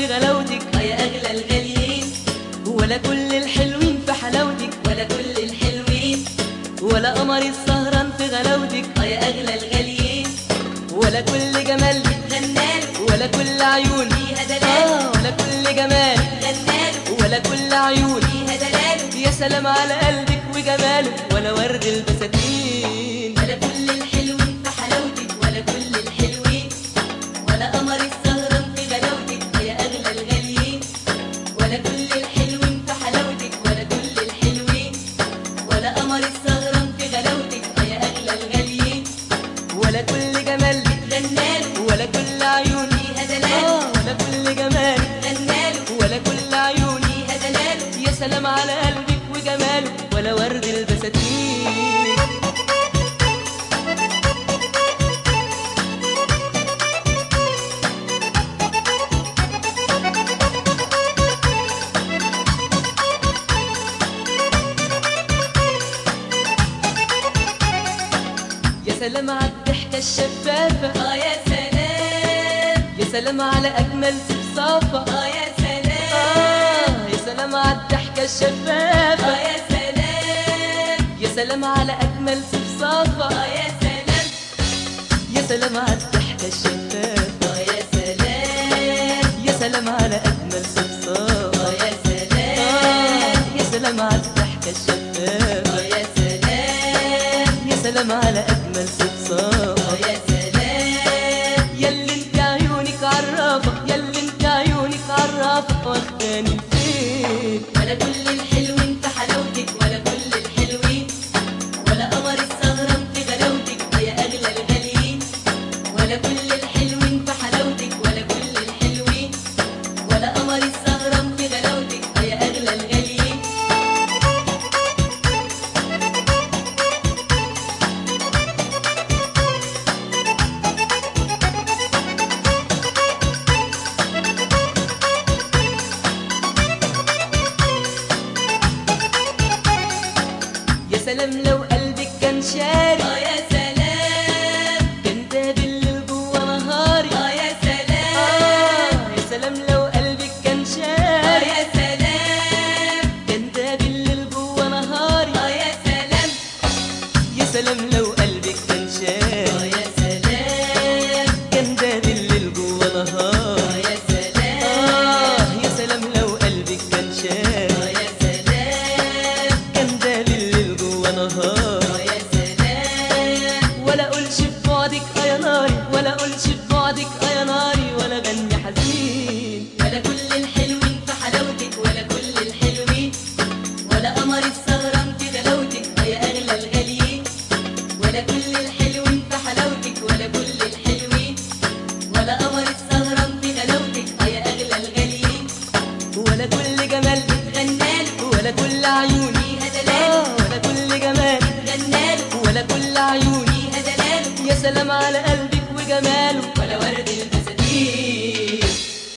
غلاوتك اه يا اغلى الغاليين ولا كل الحلوين في حلاوتك ولا كل الحلوين ولا قمر السهران في غلاوتك اه يا اغلى الغاليين ولا كل جمال غناله ولا كل عيون فيها دلال آه ولا كل جمال غناله ولا كل عيون فيها دلاله يا سلام على قلبك وجماله ولا ورد البساتين ولا كل الحلوين في حلاوتك ولا كل الحلوين ولا قمر السهران في غلاوتك اه يا اغلى الغاليين ولا كل الحلوين في حلاوتك ولا كل الحلوين ولا قمر السهران في غلاوتك اه يا اغلى الغاليين ولا كل جمال غناله ولا كل عيون فيها دلال آه ولا كل جمال غناله ولا كل عيون فيها دلاله يا سلام على قلبك وجماله ولا ورد البساتين يا سلام على الضحكة الشفافة اه يا سلام يا سلام على أجمل صفصافة اه يا سلام آه يا سلام على الضحكة الشفافة اه يا سلام يا سلام على أجمل صفصافة اه يا سلام يا سلام على الضحكة الشفافة اه يا سلام يا سلام على أجمل صفصافة اه يا آه سلام يا سلام على الضحكة الشفافة اه يا سلام يا سلام على أجمل صفصافة اه يا سلام ياللي انت عيونك عرافة ياللي انت عيونك عرافة واخداني لفين ولا كل